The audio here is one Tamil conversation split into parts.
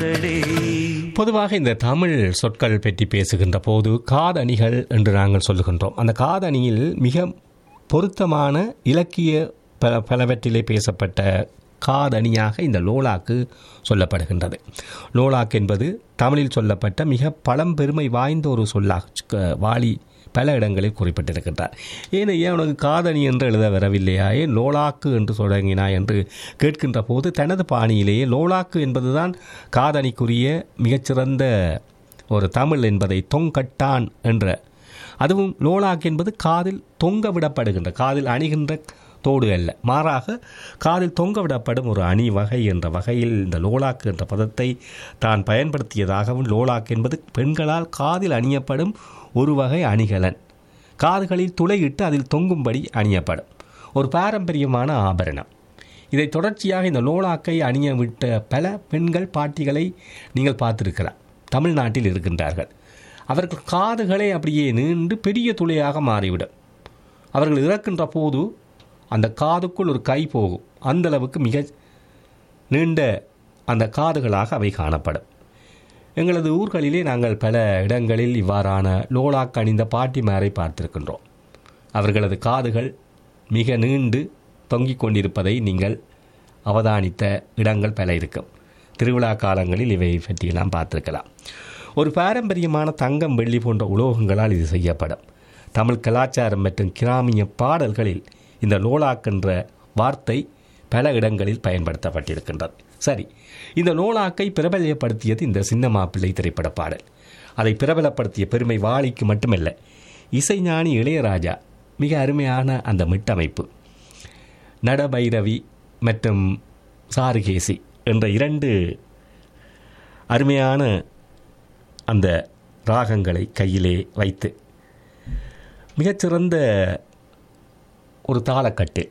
வந்ததே பொதுவாக இந்த தமிழ் சொற்கள் பற்றி பேசுகின்ற போது காதணிகள் என்று நாங்கள் சொல்லுகின்றோம் அந்த காதணியில் மிக பொருத்தமான இலக்கிய பல பலவற்றிலே பேசப்பட்ட காதணியாக இந்த லோலாக்கு சொல்லப்படுகின்றது லோலாக் என்பது தமிழில் சொல்லப்பட்ட மிக பழம்பெருமை வாய்ந்த ஒரு சொல்லாக வாலி பல இடங்களில் குறிப்பிட்டிருக்கின்றார் ஏன் ஏன் உனக்கு காதணி என்று எழுத வரவில்லையா ஏன் லோலாக்கு என்று தொடங்கினா என்று கேட்கின்ற போது தனது பாணியிலேயே லோலாக்கு என்பதுதான் காதணிக்குரிய மிகச்சிறந்த ஒரு தமிழ் என்பதை தொங்கட்டான் என்ற அதுவும் லோலாக் என்பது காதில் தொங்க விடப்படுகின்ற காதில் அணிகின்ற தோடு அல்ல மாறாக காதில் தொங்க விடப்படும் ஒரு அணி வகை என்ற வகையில் இந்த லோலாக் என்ற பதத்தை தான் பயன்படுத்தியதாகவும் லோலாக் என்பது பெண்களால் காதில் அணியப்படும் ஒரு வகை அணிகலன் காதுகளில் துளையிட்டு அதில் தொங்கும்படி அணியப்படும் ஒரு பாரம்பரியமான ஆபரணம் இதை தொடர்ச்சியாக இந்த லோலாக்கை அணிய விட்ட பல பெண்கள் பாட்டிகளை நீங்கள் பார்த்திருக்கலாம் தமிழ்நாட்டில் இருக்கின்றார்கள் அவர்கள் காதுகளே அப்படியே நீண்டு பெரிய துளையாக மாறிவிடும் அவர்கள் இறக்கின்ற போது அந்த காதுக்குள் ஒரு கை போகும் அந்த அளவுக்கு மிக நீண்ட அந்த காதுகளாக அவை காணப்படும் எங்களது ஊர்களிலே நாங்கள் பல இடங்களில் இவ்வாறான லோலாக் அணிந்த பாட்டிமாரை பார்த்திருக்கின்றோம் அவர்களது காதுகள் மிக நீண்டு தொங்கிக் கொண்டிருப்பதை நீங்கள் அவதானித்த இடங்கள் பல இருக்கும் திருவிழா காலங்களில் இவை பற்றியெல்லாம் பார்த்திருக்கலாம் ஒரு பாரம்பரியமான தங்கம் வெள்ளி போன்ற உலோகங்களால் இது செய்யப்படும் தமிழ் கலாச்சாரம் மற்றும் கிராமிய பாடல்களில் இந்த லோலாக் என்ற வார்த்தை பல இடங்களில் பயன்படுத்தப்பட்டிருக்கின்றது சரி இந்த லோலாக்கை பிரபலப்படுத்தியது இந்த சின்ன மாப்பிள்ளை திரைப்பட பாடல் அதை பிரபலப்படுத்திய பெருமை வாளிக்கு மட்டுமல்ல இசைஞானி இளையராஜா மிக அருமையான அந்த மிட்டமைப்பு நடபைரவி மற்றும் சாருகேசி என்ற இரண்டு அருமையான அந்த ராகங்களை கையிலே வைத்து மிகச்சிறந்த ஒரு தாளக்கட்டு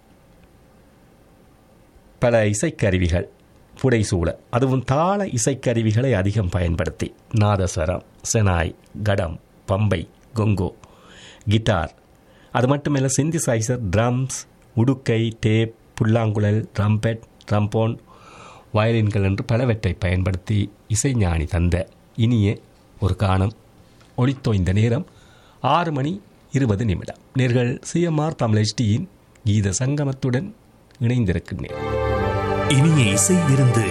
பல இசைக்கருவிகள் புடைசூழ அதுவும் தாள இசைக்கருவிகளை அதிகம் பயன்படுத்தி நாதஸ்வரம் செனாய் கடம் பம்பை கொங்கோ கிட்டார் அது மட்டுமல்ல சிந்திசைசர் ட்ரம்ஸ் உடுக்கை டேப் புல்லாங்குழல் ட்ரம்பெட் ட்ரம்போன் வயலின்கள் என்று பலவற்றை பயன்படுத்தி இசைஞானி தந்த இனிய ஒரு காணம் ஒளித்தோய்ந்த நேரம் ஆறு மணி இருபது நிமிடம் நேர்கள் சிஎம்ஆர் தமிழ் HT யின் கீத சங்கமத்துடன் இணைந்திருக்கின்றேன் இனிய இசை விருந்து